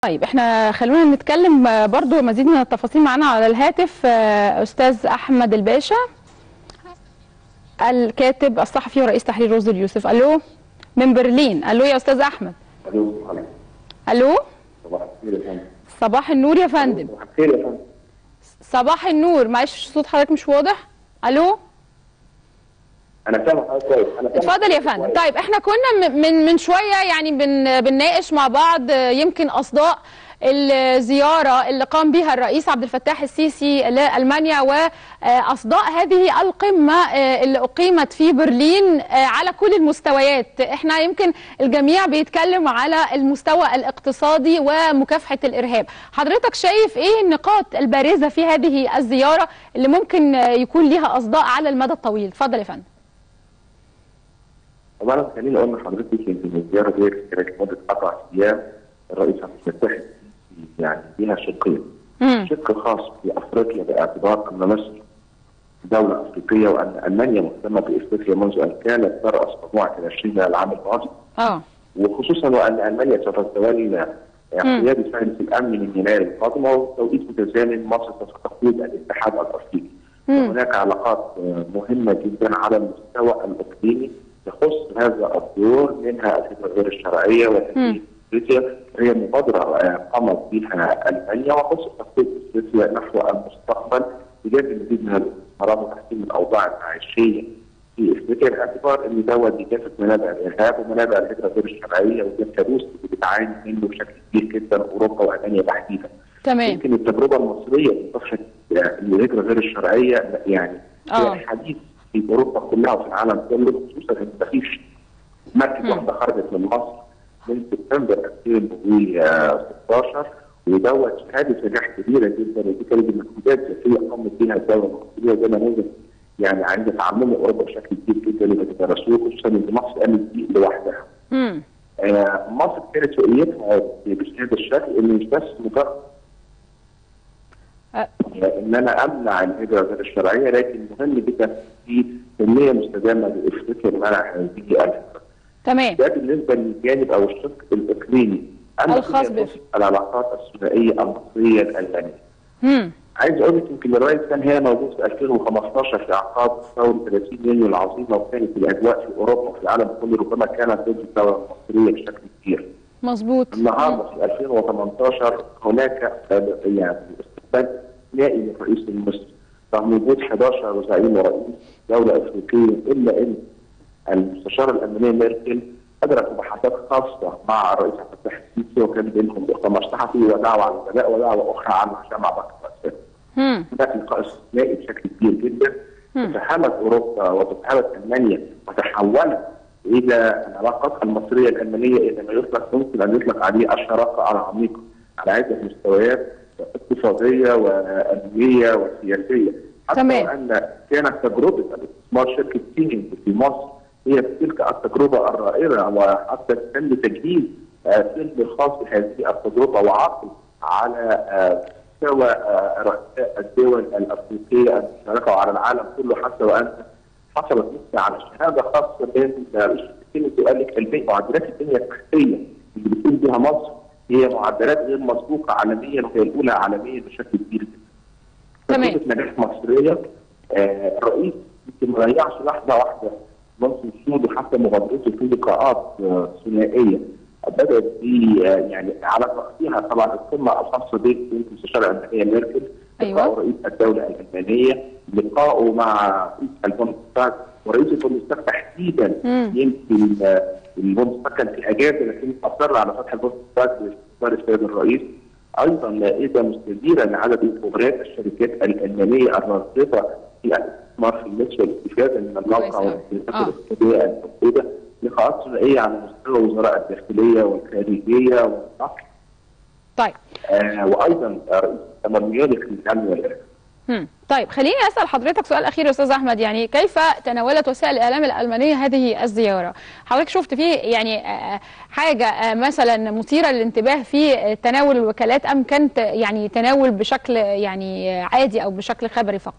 طيب احنا خلونا نتكلم آه، برضو مزيد من التفاصيل معانا على الهاتف آه، استاذ احمد الباشا الكاتب الصحفي ورئيس تحرير روز اليوسف الو من برلين الو يا استاذ احمد الو صباح الو صباح الخير يا فندم صباح النور يا فندم صباح الخير يا فندم صباح النور معلش صوت حضرتك مش واضح الو انا فاهم حضرتك كويس انا فاهم اتفضل يا فندم طيب احنا كنا م- من من شويه يعني بن بنناقش مع بعض آه، يمكن اصداء الزياره اللي قام بها الرئيس عبد الفتاح السيسي لالمانيا واصداء هذه القمه آه، اللي اقيمت في برلين آه، على كل المستويات احنا يمكن الجميع بيتكلم على المستوى الاقتصادي ومكافحه الارهاب حضرتك شايف ايه النقاط البارزه في هذه الزياره اللي ممكن آه، يكون ليها اصداء على المدى الطويل اتفضل يا فندم اولا خليني اقول لحضرتك يمكن الزياره دي كانت لمده اربع ايام الرئيس عبد الفتاح السيسي يعني فيها شقين مم. شق خاص بافريقيا باعتبار ان مصر دوله افريقيه وان المانيا مهتمه بافريقيا منذ ان كانت تراس مجموعه العشرين من العام الماضي اه وخصوصا وان المانيا سوف تتولى قياده مجلس الامن من يناير القادم وتوقيت متزامن مصر سوف تقود الاتحاد الافريقي. مم. هناك علاقات آه، مهمه جدا على المستوى الاقليمي تخص هذا الدور منها الهجره غير الشرعيه وتنميه افريقيا هي مبادره آه، قامت بها المانيا وخصوصا تخطيط افريقيا نحو المستقبل بجانب المزيد من الاستثمارات وتحسين الاوضاع المعيشيه في افريقيا باعتبار ان دوت بيكافح منابع الارهاب ومنابع الهجره غير الشرعيه وده الكابوس اللي بتعاني منه بشكل كبير جدا اوروبا والمانيا تحديدا. تمام يمكن التجربه المصريه في مكافحه الهجره غير الشرعيه يعني آه. هي حديث في اوروبا كلها وفي العالم كله خصوصا ان مفيش مركز مم. واحده خرجت من مصر من سبتمبر 2016 ودوت شهاده نجاح كبيره جدا ودي كانت مجهودات ذاتيه قامت بها الدوله المصريه وده نموذج يعني عند تعلمه اوروبا بشكل كبير جدا وبيتدرسوه خصوصا ان مصر قامت بيه لوحدها. امم آه، مصر كانت رؤيتها بهذا الشكل ان مش بس مجرد أه. ان انا امنع الهجره غير الشرعيه لكن مهم جدا في تنميه مستدامه لافريقيا لمنع هذه الهجره. تمام ده بالنسبه للجانب او الشق الاقليمي. اما الخاص فيما يخص بإفريقيا. العلاقات الثنائيه المصريه الالمانيه. امم عايز اقول لك يمكن الرئيس كان هنا موجود في 2015 في اعقاب ثوره 30 يونيو العظيمه وكانت الاجواء في اوروبا وفي العالم كله ربما كانت ضد الدوله المصريه بشكل كبير. مظبوط النهارده في 2018 هناك آه، يعني استقبال نائي للرئيس المصري رغم وجود 11 زعيم ورئيس دوله افريقيه الا ان المستشاره الامنيه ميركل ادركوا بحثات خاصه مع الرئيس عبد الفتاح السيسي وكان بينهم مؤتمر صحفي ودعوه على الغداء ودعوه اخرى عن مجتمع بكر الاسد. امم هناك لقاء استثنائي بشكل كبير جدا تفهمت اوروبا وتفهمت المانيا وتحولت الى العلاقات المصريه الالمانيه الى ما يطلق ممكن ان يطلق عليه الشراكه العميقه على عده مستويات اقتصاديه وامنيه وسياسيه حتى تمام. وان كانت تجربه الاستثمار شركه سيمنز في مصر هي تلك التجربه الرائعه وحتى تم تجهيز آه، فيلم خاص بهذه التجربه وعرضه على آه، مستوى آه، رؤساء الدول الافريقيه المشاركه وعلى العالم كله حتى وان حصلت لسه على شهاده خاصه من رئيس السيسي وقال لك البيئة معدلات البنيه التحتيه اللي بتقوم بها مصر هي معدلات غير مسبوقه عالميا وهي الاولى عالميا بشكل كبير جدا. تمام. تجربة نجاح مصريه آه، الرئيس يمكن ما ضيعش لحظه واحده منذ وصوله حتى مغادرته في لقاءات آه، ثنائيه بدات ب آه، يعني على راسها طبعا القمه الخاصه ببنت المستشاره الامريكيه ميركل أيوة. لقاء رئيس الدوله الالمانيه لقائه مع رئيس البوندستاغ ورئيس البوندستاغ تحديدا مم. يمكن آه، البوندستاغ كان في اجازه لكن اصر على فتح البوندستاغ باستقبال السيد الرئيس ايضا مائده مستديره لعدد خبرات الشركات الالمانيه الراغبه في الاستثمار في مصر والاستفاده من الموقع كويس أوي. والسياسات آه. الاقتصاديه الموجوده لقاءات ثنائيه على مستوى وزراء الداخليه والخارجيه والنقل طيب آه وايضا رئيس التمريات الامن والارهاب مم. طيب خليني اسال حضرتك سؤال اخير يا استاذ احمد يعني كيف تناولت وسائل الاعلام الالمانيه هذه الزياره؟ حضرتك شفت فيه يعني آه، حاجه آه، مثلا مثيره للانتباه في آه، تناول الوكالات ام كانت يعني تناول بشكل يعني آه، عادي او بشكل خبري فقط؟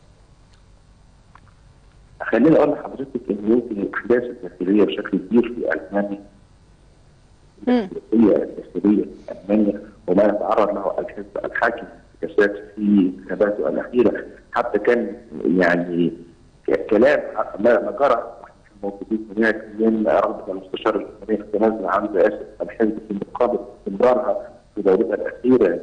خليني اقول لحضرتك ان يمكن الاحداث الداخليه بشكل كبير في المانيا مم. السياسيه الداخليه في المانيا ما يتعرض له الحزب الحاكم كسات في انتخاباته الاخيره حتى كان يعني كلام ما ما جرى موجودين هناك من رغبه المستشار الالماني في التنازل عن رئاسه الحزب في مقابل استمرارها في دورتها الاخيره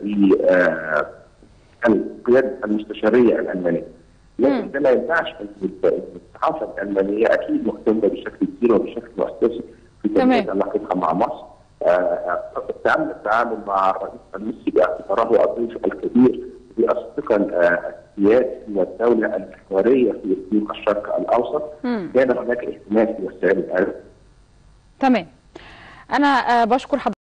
بالقياده المستشاريه الالمانيه. لكن ده ما يمنعش ان الصحافه الالمانيه اكيد مهتمه بشكل كبير وبشكل مؤسسي في تنميه علاقتها مع مصر. تعمل التعامل مع الرئيس المصري باعتباره الضيف الكبير بالثقل السياسي والدوله المحوريه في اقليم الشرق الاوسط كان هناك اهتمام في وسائل الاعلام تمام انا بشكر حضرتك